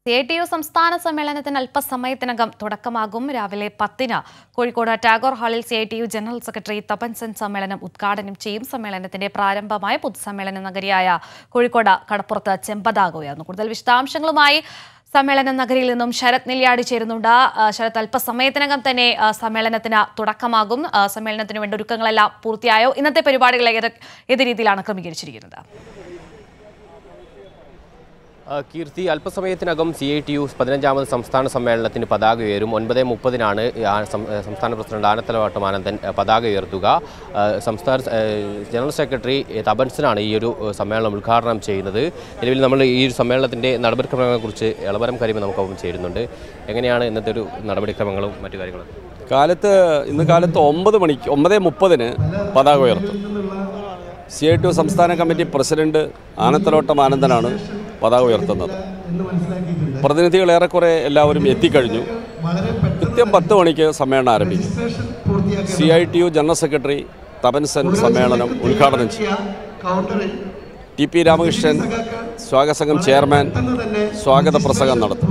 C I T U സംസ്ഥാന സമ്മേളനത്തിന് അല്പസമയത്തിനകം തുടക്കമാകും രാവിലെ പത്തിന് കോഴിക്കോട് ടാഗോർ ഹാളിൽ C I T U general secretary Tapan Sen സമ്മേളനം ഉദ്ഘാടനം ചെയ്യും സമ്മേളനത്തിന്റെ പ്രാരംഭമായ പൊതുസമ്മേളന നഗരിയായ കോഴിക്കോട് കടപ്പുറത്ത് ചെമ്പതാക ഉയർന്നു കൂടുതൽ വിശദാംശങ്ങളുമായി സമ്മേളന നഗരിയിൽ നിന്നും ശരത് നെല്ലിയാടി ചേരുന്നുണ്ട് ആ, ശരത് അല്പസമയത്തിനകം തന്നെ ആ, സമ്മേളനത്തിന് തുടക്കമാകും ആ, സമ്മേളനത്തിന് വേണ്ട ഒരുക്കങ്ങളെല്ലാം പൂർത്തിയായോ ഇന്നത്തെ പരിപാടികൾ ഏത് ഏത് രീതിയിലാണ് ക്രമീകരിച്ചിരിക്കുന്നത് ആ, കീർത്തി അല്പസമയത്തിനകം സി ഐ ടി യു പതിനഞ്ചാമത് സംസ്ഥാന സമ്മേളനത്തിന് പതാക ഉയരും ഒൻപത് മുപ്പതിനാണ് ആ സം- സംസ്ഥാന പ്രസിഡന്റ് ആനത്തലവട്ടം ആനന്ദൻ ആ, പതാക ഉയർത്തുക ആ, സംസ്ഥാന ആ, ജനറൽ സെക്രട്ടറി എ, തപൻസനാണ് ഈ ഒരു ആ, സമ്മേളനം ഉദ്ഘാടനം ചെയ്യുന്നത് നിലവിൽ നമ്മൾ ഈ ഒരു സമ്മേളനത്തിൻ്റെ നടപടിക്രമങ്ങളെക്കുറിച്ച് എളവരം കരിമ നമുക്കൊപ്പം ചേരുന്നുണ്ട് എങ്ങനെയാണ് ഇന്നത്തെ ഒരു നടപടിക്രമങ്ങളും മറ്റു കാര്യങ്ങളും കാലത്ത് ഇന്ന് കാലത്ത് ഒമ്പത് മണിക്ക് ഒമ്പത് മുപ്പതിന് പതാക ഉയർത്തും സി ഐ ടി സംസ്ഥാന കമ്മിറ്റി പ്രസിഡന്റ് ആനത്തലോട്ടം ആനന്ദനാണ് പതാക ഉയർത്തുന്നത് പ്രതിനിധികൾ ഏറെക്കുറെ എല്ലാവരും എത്തിക്കഴിഞ്ഞു കൃത്യം പത്ത് മണിക്ക് സമ്മേളനം ആരംഭിക്കും C I T U general secretary Tapan Sen സമ്മേളനം ഉദ്ഘാടനം ചെയ്യും ടി പി രാമകൃഷ്ണൻ സ്വാഗതസംഘം ചെയർമാൻ സ്വാഗത പ്രസംഗം നടത്തും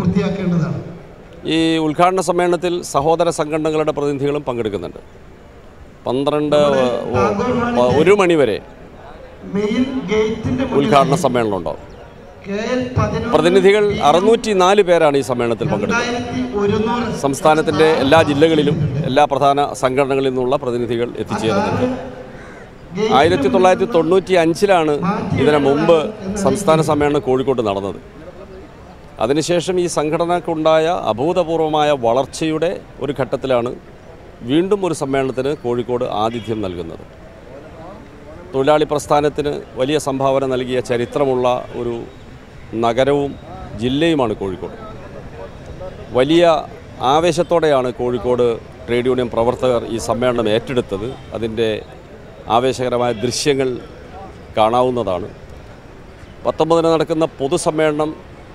ഈ ഉദ്ഘാടന സമ്മേളനത്തിൽ സഹോദര സംഘടനകളുടെ പ്രതിനിധികളും പങ്കെടുക്കുന്നുണ്ട് പന്ത്രണ്ട് ഓ, പ- ഒരു മണിവരെ മെയിൻ ഗേറ്റിന്റെ ഉദ്ഘാടന സമ്മേളനം ഉണ്ടാവും പ്രതിനിധികൾ അറുന്നൂറ്റി നാല് പേരാണ് ഈ സമ്മേളനത്തിൽ പങ്കെടുക്കുന്നത് രണ്ടായിരത്തി ഒരുന്നൂറ് സംസ്ഥാനത്തിൻ്റെ എല്ലാ ജില്ലകളിലും എല്ലാ പ്രധാന സംഘടനകളിൽ നിന്നുള്ള പ്രതിനിധികൾ എത്തിച്ചേരുന്നുണ്ട് ആയിരത്തി തൊള്ളായിരത്തി തൊണ്ണൂറ്റി അഞ്ചിലാണ് ഇതിനു മുമ്പ് സംസ്ഥാന സമ്മേളനം കോഴിക്കോട്ട് നടന്നത് അതിനുശേഷം ഈ സംഘടനക്കുണ്ടായ അഭൂതപൂർവമായ വളർച്ചയുടെ ഒരു ഘട്ടത്തിലാണ് വീണ്ടും ഒരു സമ്മേളനത്തിന് കോഴിക്കോട് ആതിഥ്യം നൽകുന്നത് തൊഴിലാളി പ്രസ്ഥാനത്തിന് വലിയ സംഭാവന നൽകിയ ചരിത്രമുള്ള ഒരു നഗരവും ജില്ലയുമാണ് കോഴിക്കോട് വലിയ ആവേശത്തോടെയാണ് കോഴിക്കോട് ട്രേഡ് യൂണിയൻ പ്രവർത്തകർ ഈ സമ്മേളനം ഏറ്റെടുത്തത് അതിൻ്റെ ആവേശകരമായ ദൃശ്യങ്ങൾ കാണാവുന്നതാണ് പത്തൊമ്പതിന് നടക്കുന്ന പൊതുസമ്മേളനം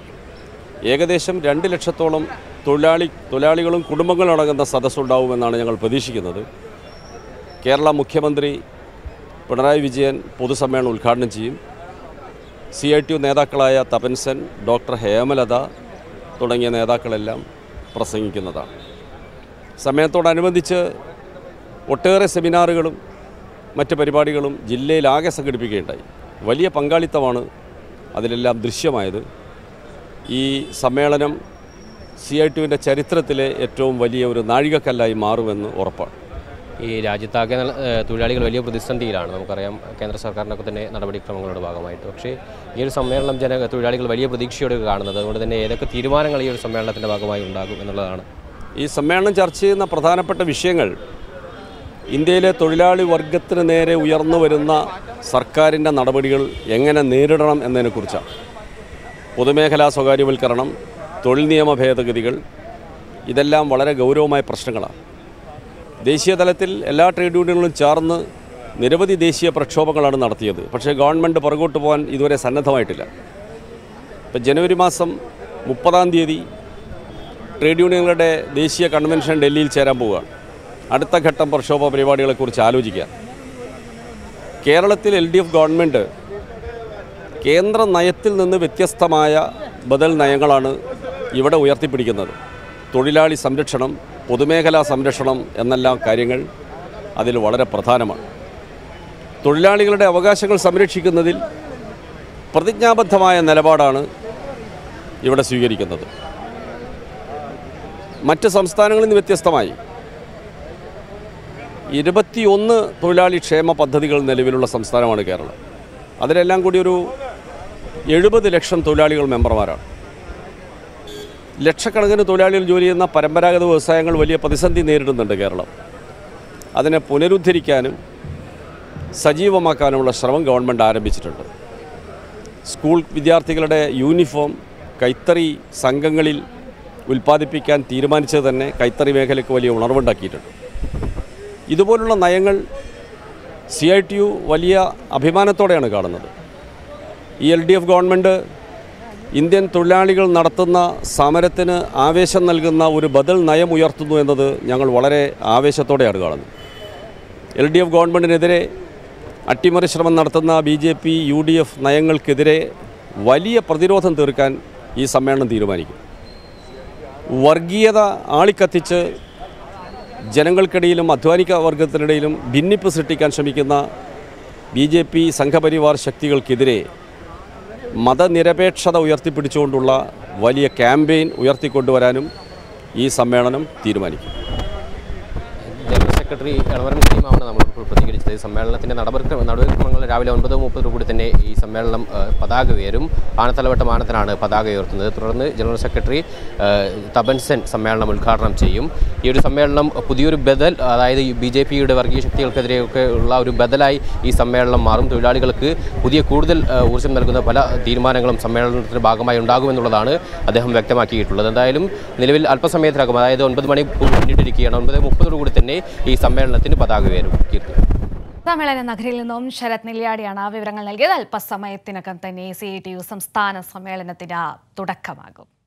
ഏകദേശം രണ്ട് ലക്ഷത്തോളം തൊഴിലാളി തൊഴിലാളികളും കുടുംബങ്ങളും അടങ്ങുന്ന സദസ്സുണ്ടാവുമെന്നാണ് ഞങ്ങൾ പ്രതീക്ഷിക്കുന്നത് കേരള മുഖ്യമന്ത്രി പിണറായി വിജയൻ പൊതുസമ്മേളനം ഉദ്ഘാടനം ചെയ്യും സി ഐ ടി യു നേതാക്കളായ തപൻസൻ ഡോക്ടർ ഹേമലത തുടങ്ങിയ നേതാക്കളെല്ലാം പ്രസംഗിക്കുന്നതാണ് സമയത്തോടനുബന്ധിച്ച് ഒട്ടേറെ സെമിനാറുകളും മറ്റ് പരിപാടികളും ജില്ലയിലാകെ സംഘടിപ്പിക്കുകയുണ്ടായി വലിയ പങ്കാളിത്തമാണ് അതിലെല്ലാം ദൃശ്യമായത് ഈ സമ്മേളനം സി ഐ ടുവിൻ്റെ ചരിത്രത്തിലെ ഏറ്റവും വലിയ ഒരു നാഴികക്കല്ലായി മാറുമെന്ന് ഉറപ്പാണ് ഈ രാജ്യത്താകെ നല്ല- ഏഹ് തൊഴിലാളികൾ വലിയ പ്രതിസന്ധിയിലാണ് നമുക്കറിയാം കേന്ദ്ര സർക്കാരിനൊക്കെ തന്നെ നടപടിക്രമങ്ങളുടെ ഭാഗമായിട്ട് പക്ഷേ ഈ ഒരു സമ്മേളനം ജന തൊഴിലാളികൾ വലിയ പ്രതീക്ഷയോടെ കാണുന്നത് അതുകൊണ്ട് തന്നെ ഏതൊക്കെ തീരുമാനങ്ങൾ ഈ ഒരു സമ്മേളനത്തിൻ്റെ ഭാഗമായി ഉണ്ടാകും എന്നുള്ളതാണ് ഈ സമ്മേളനം ചർച്ച ചെയ്യുന്ന പ്രധാനപ്പെട്ട വിഷയങ്ങൾ ഇന്ത്യയിലെ തൊഴിലാളി വർഗത്തിന് നേരെ ഉയർന്നു വരുന്ന സർക്കാരിൻ്റെ നടപടികൾ എങ്ങനെ നേരിടണം എന്നതിനെക്കുറിച്ചാണ് പൊതുമേഖലാ സ്വകാര്യവൽക്കരണം തൊഴിൽ നിയമ ഭേദഗതികൾ ഇതെല്ലാം വളരെ ഗൗരവമായ പ്രശ്നങ്ങളാണ് ദേശീയ തലത്തിൽ എല്ലാ ട്രേഡ് യൂണിയനുകളും ചേർന്ന് നിരവധി ദേശീയ പ്രക്ഷോഭങ്ങളാണ് നടത്തിയത് പക്ഷേ ഗവൺമെൻറ് പുറകോട്ട് പോകാൻ ഇതുവരെ സന്നദ്ധമായിട്ടില്ല ഇപ്പം ജനുവരി മാസം മുപ്പതാം തീയതി ട്രേഡ് യൂണിയനുകളുടെ ദേശീയ കൺവെൻഷൻ ഡൽഹിയിൽ ചേരാൻ പോവുകയാണ് അടുത്ത ഘട്ടം പ്രക്ഷോഭ പരിപാടികളെക്കുറിച്ച് ആലോചിക്കാൻ കേരളത്തിൽ എൽ ഡി എഫ് ഗവൺമെൻറ് കേന്ദ്ര നയത്തിൽ നിന്ന് വ്യത്യസ്തമായ ബദൽ നയങ്ങളാണ് ഇവിടെ ഉയർത്തിപ്പിടിക്കുന്നത് തൊഴിലാളി സംരക്ഷണം പൊതുമേഖലാ സംരക്ഷണം എന്നെല്ലാം കാര്യങ്ങൾ അതിൽ വളരെ പ്രധാനമാണ് തൊഴിലാളികളുടെ അവകാശങ്ങൾ സംരക്ഷിക്കുന്നതിൽ പ്രതിജ്ഞാബദ്ധമായ നിലപാടാണ് ഇവിടെ സ്വീകരിക്കുന്നത് മറ്റ് സംസ്ഥാനങ്ങളിൽ നിന്ന് വ്യത്യസ്തമായി ഇരുപത്തിയൊന്ന് തൊഴിലാളി ക്ഷേമ പദ്ധതികൾ നിലവിലുള്ള സംസ്ഥാനമാണ് കേരളം അതിലെല്ലാം കൂടി ഒരു എഴുപത് ലക്ഷം തൊഴിലാളികൾ മെമ്പർമാരാണ് ലക്ഷക്കണക്കിന് തൊഴിലാളികൾ ജോലി ചെയ്യുന്ന പരമ്പരാഗത വ്യവസായങ്ങൾ വലിയ പ്രതിസന്ധി നേരിടുന്നുണ്ട് കേരളം അതിനെ പുനരുദ്ധരിക്കാനും സജീവമാക്കാനുമുള്ള ശ്രമം ഗവൺമെൻറ് ആരംഭിച്ചിട്ടുണ്ട് സ്കൂൾ വിദ്യാർത്ഥികളുടെ യൂണിഫോം കൈത്തറി സംഘങ്ങളിൽ ഉൽപ്പാദിപ്പിക്കാൻ തീരുമാനിച്ചത് തന്നെ കൈത്തറി മേഖലയ്ക്ക് വലിയ ഉണർവുണ്ടാക്കിയിട്ടുണ്ട് ഇതുപോലുള്ള നയങ്ങൾ സി ഐ ടി യു വലിയ അഭിമാനത്തോടെയാണ് കാണുന്നത് ഈ L D F government Indian തൊഴിലാളികൾ നടത്തുന്ന സമരത്തിന് ആവേശം നൽകുന്ന ഒരു ബദൽ നയം ഉയർത്തുന്നു എന്നത് ഞങ്ങൾ വളരെ ആവേശത്തോടെയാണ് കാണുന്നത് എൽ ഡി എഫ് ഗവൺമെൻറ്റിനെതിരെ അട്ടിമറി ശ്രമം നടത്തുന്ന B J P U D F നയങ്ങൾക്കെതിരെ വലിയ പ്രതിരോധം തീർക്കാൻ ഈ സമ്മേളനം തീരുമാനിക്കും വർഗീയത ആളിക്കത്തിച്ച് ജനങ്ങൾക്കിടയിലും അധ്വാനിക വർഗത്തിനിടയിലും ഭിന്നിപ്പ് സൃഷ്ടിക്കാൻ ശ്രമിക്കുന്ന ബി ജെ പി സംഘപരിവാർ ശക്തികൾക്കെതിരെ മതനിരപേക്ഷത ഉയർത്തിപ്പിടിച്ചുകൊണ്ടുള്ള വലിയ ക്യാമ്പയിൻ ഉയർത്തിക്കൊണ്ടുവരാനും ഈ സമ്മേളനം തീരുമാനിക്കും ജനറൽ സെക്രട്ടറി എളവരം കരീമാണ് നമ്മളിപ്പോൾ പ്രതികരിച്ചത് സമ്മേളനത്തിന്റെ നടപടിക്ര നടപടിക്രമങ്ങൾ രാവിലെ ഒൻപത് മുപ്പത് കൂടി തന്നെ ഈ സമ്മേളനം ആ, പതാക ഉയരും ആനത്തലവട്ട മാനത്തിനാണ് പതാക ഉയർത്തുന്നത് തുടർന്ന് ജനറൽ സെക്രട്ടറി ആ, തപൻസെൻ സമ്മേളനം ഉദ്ഘാടനം ചെയ്യും ഈ ഒരു സമ്മേളനം പുതിയൊരു ബദൽ അതായത് ബി ജെ പിയുടെ വർഗീയ ശക്തികൾക്കെതിരെയൊക്കെ ഉള്ള ഒരു ബദലായി ഈ സമ്മേളനം മാറും തൊഴിലാളികൾക്ക് പുതിയ കൂടുതൽ ആ, ഊർജ്ജം നൽകുന്ന പല തീരുമാനങ്ങളും സമ്മേളനത്തിന്റെ ഭാഗമായി ഉണ്ടാകുമെന്നുള്ളതാണ് അദ്ദേഹം വ്യക്തമാക്കിയിട്ടുള്ളത് എന്തായാലും നിലവിൽ അല്പസമയത്തിനകം അതായത് ഒൻപത് മണി പിന്നിട്ടിരിക്കുകയാണ് ഒൻപത് മുപ്പതോടുകൂടി തന്നെ ഈ സമ്മേളനത്തിന് പതാക ഉയരും കീർത്തി സമ്മേളന നഗരിയിൽ നിന്നും ശരത് നെല്ലിയാടിയാണ് വിവരങ്ങൾ നൽകിയത് അല്പസമയത്തിനകം തന്നെ സി ഐ ടി യു സംസ്ഥാന സമ്മേളനത്തിന് തുടക്കമാകും